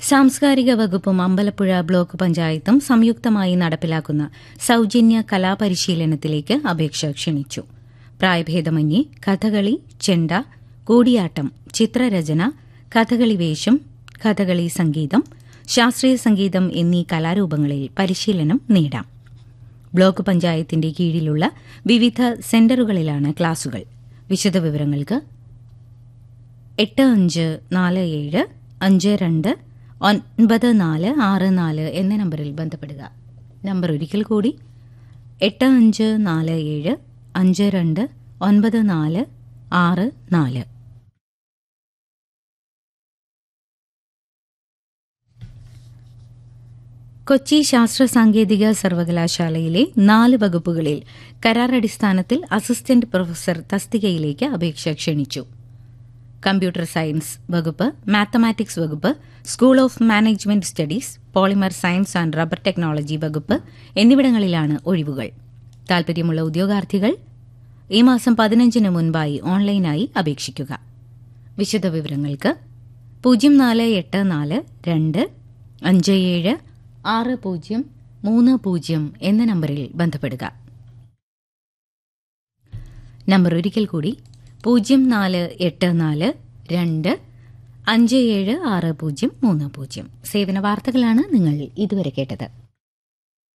സാംസ്കാരിക വകുപ്പും അമ്പലപ്പുഴ ബ്ലോക്ക് പഞ്ചായത്തും സംയുക്തമായി നടപ്പിലാക്കുന്ന സൌജന്യ കലാപരിശീലനത്തിലേക്ക് അപേക്ഷ ക്ഷണിച്ചു പ്രായഭേദമന്യേ കഥകളി ചെണ്ട കൂടിയാട്ടം ചിത്രരചന കഥകളി വേഷം കഥകളി സംഗീതം ശാസ്ത്രീയ സംഗീതം എന്നീ കലാരൂപങ്ങളിൽ പരിശീലനം നേടാം ബ്ലോക്ക് പഞ്ചായത്തിന്റെ കീഴിലുള്ള വിവിധ സെന്ററുകളിലാണ് ക്ലാസുകൾ വിശദവിവരങ്ങൾക്ക് എട്ട് അഞ്ച് നാല് ഏഴ് അഞ്ച് രണ്ട് ഒൻപത് നാല് ആറ് നാല് എന്ന നമ്പറിൽ ബന്ധപ്പെടുക നമ്പർ ഒരിക്കൽ കൂടി എട്ട് അഞ്ച് നാല് ഏഴ് അഞ്ച് രണ്ട് ഒൻപത് നാല് ആറ് നാല് കൊച്ചി ശാസ്ത്ര സാങ്കേതിക സർവകലാശാലയിലെ നാല് വകുപ്പുകളിൽ കരാറടിസ്ഥാനത്തിൽ അസിസ്റ്റന്റ് പ്രൊഫസർ തസ്തികയിലേക്ക് അപേക്ഷ ക്ഷണിച്ചു കമ്പ്യൂട്ടർ സയൻസ് വകുപ്പ് മാത്തമാറ്റിക്സ് വകുപ്പ് school of management studies polymer science and rubber technology വകുപ്പ് എന്നിവിടങ്ങളിലാണ് ഒഴിവുകൾ താൽപര്യമുള്ള ഉദ്യോഗാർത്ഥികൾ ഈ മാസം പതിനഞ്ചിന് മുൻപായി ഓൺലൈനായി അപേക്ഷിക്കുക വിശദവിവരങ്ങൾക്ക് പൂജ്യം നാല് എട്ട് നാല് രണ്ട് അഞ്ച് ഏഴ് ആറ് പൂജ്യം മൂന്ന് പൂജ്യം എന്ന നമ്പറിൽ ബന്ധപ്പെടുക നമ്പർ ഒരിക്കൽ കൂടി പൂജ്യം നാല് എട്ട് നാല് രണ്ട് അഞ്ച് ഏഴ് ആറ് പൂജ്യം മൂന്ന് പൂജ്യം സേവന വാർത്തകളാണ് നിങ്ങൾ ഇതുവരെ കേട്ടത്